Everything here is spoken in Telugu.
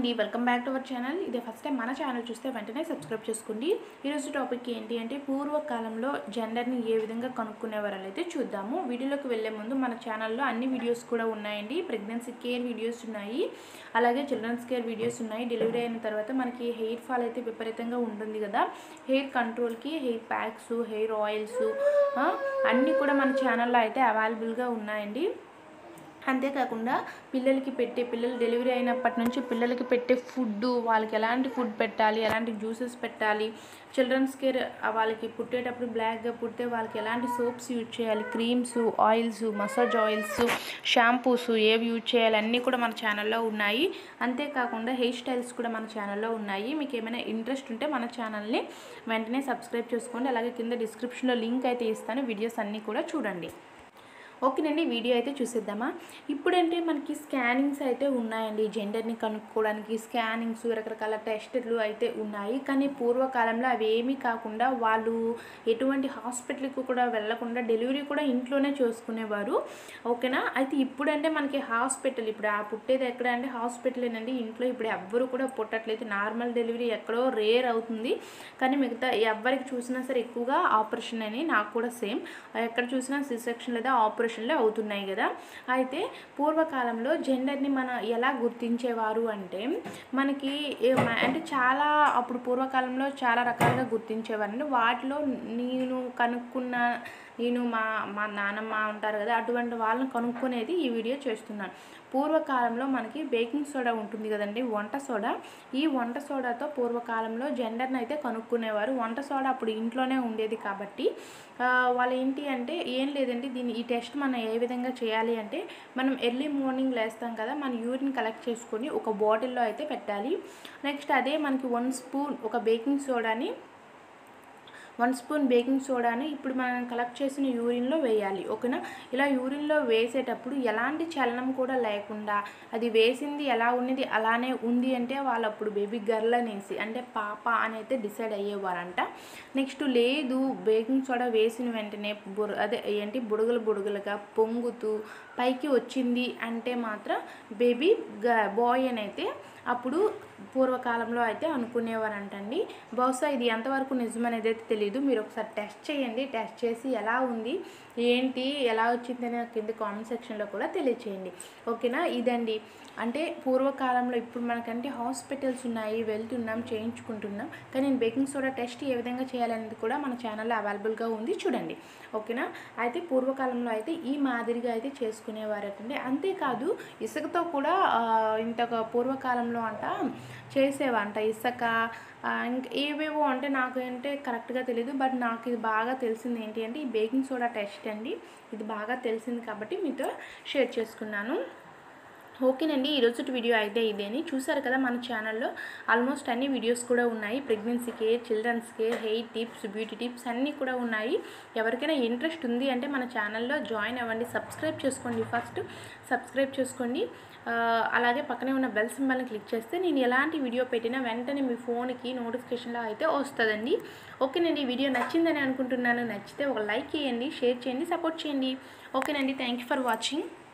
అండి welcome back to our channel ఇదే ఫస్ట్ టైం మన ఛానల్ చూస్తే వెంటనే సబ్స్క్రైబ్ చేసుకోండి ఈరోజు టాపిక్ ఏంటి అంటే పూర్వకాలంలో జెండర్ని ఏ విధంగా కనుక్కునేవారు అయితే చూద్దాము వీడియోలోకి వెళ్ళే ముందు మన ఛానల్లో అన్ని వీడియోస్ కూడా ఉన్నాయండి ప్రెగ్నెన్సీ కేర్ వీడియోస్ ఉన్నాయి అలాగే చిల్డ్రన్స్ కేర్ వీడియోస్ ఉన్నాయి డెలివరీ అయిన తర్వాత మనకి హెయిర్ ఫాల్ అయితే విపరీతంగా ఉంటుంది కదా హెయిర్ కంట్రోల్కి హెయిర్ ప్యాక్స్ హెయిర్ ఆయిల్స్ అన్నీ కూడా మన ఛానల్లో అయితే అవైలబుల్గా ఉన్నాయండి అంతేకాకుండా పిల్లలకి పెట్టే పిల్లలు డెలివరీ అయినప్పటి నుంచి పిల్లలకి పెట్టే ఫుడ్ వాళ్ళకి ఎలాంటి ఫుడ్ పెట్టాలి ఎలాంటి జ్యూసెస్ పెట్టాలి చిల్డ్రన్స్ కేర్ వాళ్ళకి పుట్టేటప్పుడు బ్లాక్గా పుడితే వాళ్ళకి ఎలాంటి సోప్స్ యూజ్ చేయాలి creams oils massage oils shampoos ఏవి యూజ్ చేయాలి అన్నీ కూడా మన ఛానల్లో ఉన్నాయి అంతేకాకుండా హెయిర్ స్టైల్స్ కూడా మన ఛానల్లో ఉన్నాయి మీకు ఏమైనా ఇంట్రెస్ట్ ఉంటే మన ఛానల్ని వెంటనే సబ్స్క్రైబ్ చేసుకోండి అలాగే కింద డిస్క్రిప్షన్లో లింక్ అయితే ఇస్తాను వీడియోస్ అన్నీ కూడా చూడండి ఓకేనండి వీడియో అయితే చూసేద్దామా ఇప్పుడంటే మనకి స్కానింగ్స్ అయితే ఉన్నాయండి జెండర్ని కనుక్కోవడానికి స్కానింగ్స్ రకరకాల టెస్టులు అయితే ఉన్నాయి కానీ పూర్వకాలంలో అవి ఏమీ కాకుండా వాళ్ళు ఎటువంటి హాస్పిటల్కి కూడా వెళ్ళకుండా డెలివరీ కూడా ఇంట్లోనే చేసుకునేవారు ఓకేనా అయితే ఇప్పుడంటే మనకి హాస్పిటల్ ఇప్పుడు ఆ పుట్టేది ఎక్కడ అంటే హాస్పిటల్ అండి ఇంట్లో ఇప్పుడు ఎవ్వరు కూడా పుట్టట్లేదు నార్మల్ డెలివరీ ఎక్కడో రేర్ అవుతుంది కానీ మిగతా ఎవరికి చూసినా సరే ఎక్కువగా ఆపరేషన్ అని నాకు కూడా సేమ్ ఎక్కడ చూసినా సి సెక్షన్ లేదా ఆపరేషన్లే అవుతున్నాయి కదా అయితే పూర్వకాలంలో జెండర్ని మన ఎలా గుర్తించేవారు అంటే మనకి ఏ- మ- అంటే చాలా అప్పుడు పూర్వకాలంలో చాలా రకాలుగా గుర్తించేవారండి వాటిలో నేను కనుక్కున్న నేను మా మా నాన్నమ్మ ఉంటారు కదా అటువంటి వాళ్ళని కనుక్కునేది ఈ వీడియో చేస్తున్నాను పూర్వకాలంలో మనకి బేకింగ్ సోడా ఉంటుంది కదండి వంట సోడా ఈ వంట సోడాతో పూర్వకాలంలో జెండర్ని అయితే కనుక్కునేవారు వంట సోడా అప్పుడు ఇంట్లోనే ఉండేది కాబట్టి ఆ, వాళ్ళు ఏంటి అంటే ఏం లేదండి దీన్ని ఈ టెస్ట్ మనం ఏ విధంగా చేయాలి అంటే మనం ఎర్లీ మార్నింగ్ లేస్తాం కదా మన యూరిన్ కలెక్ట్ చేసుకొని ఒక బాటిల్లో అయితే పెట్టాలి నెక్స్ట్ అదే మనకి వన్ స్పూన్ ఒక బేకింగ్ సోడాని వన్ స్పూన్ బేకింగ్ సోడాని ఇప్పుడు మనం కలెక్ట్ చేసిన యూరిన్లో వేయాలి ఓకేనా ఇలా యూరిన్లో వేసేటప్పుడు ఎలాంటి చలనం కూడా లేకుండా అది వేసింది ఎలా ఉన్నది అలానే ఉంది అంటే వాళ్ళు అప్పుడు బేబీ గర్ల్ అనేసి అంటే పాప అని అయితే డిసైడ్ అయ్యేవారంట నెక్స్ట్ లేదు బేకింగ్ సోడా వేసిన వెంటనే బుర అదే ఏంటి బుడగలు బుడగలుగా పొంగుతూ పైకి వచ్చింది అంటే మాత్రం బేబీ గ బాయ్ అని అయితే అప్పుడు పూర్వకాలంలో అయితే అనుకునేవారంటండి బహుశా ఇది ఎంతవరకు నిజమనేది అయితే తెలియదు మీరు ఒకసారి టెస్ట్ చేయండి టెస్ట్ చేసి ఎలా ఉంది ఏంటి ఎలా వచ్చిందని నాకు కింద కామెంట్ సెక్షన్లో కూడా తెలియచేయండి ఓకేనా ఇదండి అంటే పూర్వకాలంలో ఇప్పుడు మనకంటే హాస్పిటల్స్ ఉన్నాయి వెళ్తున్నాం చేయించుకుంటున్నాం కానీ నేను బేకింగ్ సోడా టెస్ట్ ఏ విధంగా చేయాలనేది కూడా మన ఛానల్లో అవైలబుల్గా ఉంది చూడండి ఓకేనా అయితే పూర్వకాలంలో అయితే ఈ మాదిరిగా అయితే చేసుకునేవారటండి అంతేకాదు ఇసుకతో కూడా ఆ, ఇంత పూర్వకాలంలో అంట చేసేవంట ఇసుక ఆ, ఇంకా ఏవేవో అంటే నాకు అంటే కరెక్ట్గా తెలియదు బట్ నాకు ఇది బాగా తెలిసింది ఏంటి అంటే ఈ బేకింగ్ సోడా టెస్ట్ అండి ఇది బాగా తెలిసింది కాబట్టి మీతో షేర్ చేసుకున్నాను ఓకేనండి ఈరోజు వీడియో అయితే ఇదేని చూసారు కదా మన ఛానల్లో ఆల్మోస్ట్ అన్ని వీడియోస్ కూడా ఉన్నాయి pregnancy care children's care hair tips beauty tips అన్నీ కూడా ఉన్నాయి ఎవరికైనా ఇంట్రెస్ట్ ఉంది అంటే మన ఛానల్లో జాయిన్ అవ్వండి సబ్స్క్రైబ్ చేసుకోండి ఫస్ట్ సబ్స్క్రైబ్ చేసుకోండి ఆ, అలాగే పక్కనే ఉన్న బెల్ సింబల్ని క్లిక్ చేస్తే నేను ఎలాంటి వీడియో పెట్టినా వెంటనే మీ ఫోన్కి నోటిఫికేషన్లో అయితే వస్తుందండి ఓకేనండి ఈ వీడియో నచ్చిందని అనుకుంటున్నాను నచ్చితే ఒక లైక్ చేయండి షేర్ చేయండి సపోర్ట్ చేయండి ఓకేనండి థ్యాంక్ యూ ఫర్ వాచింగ్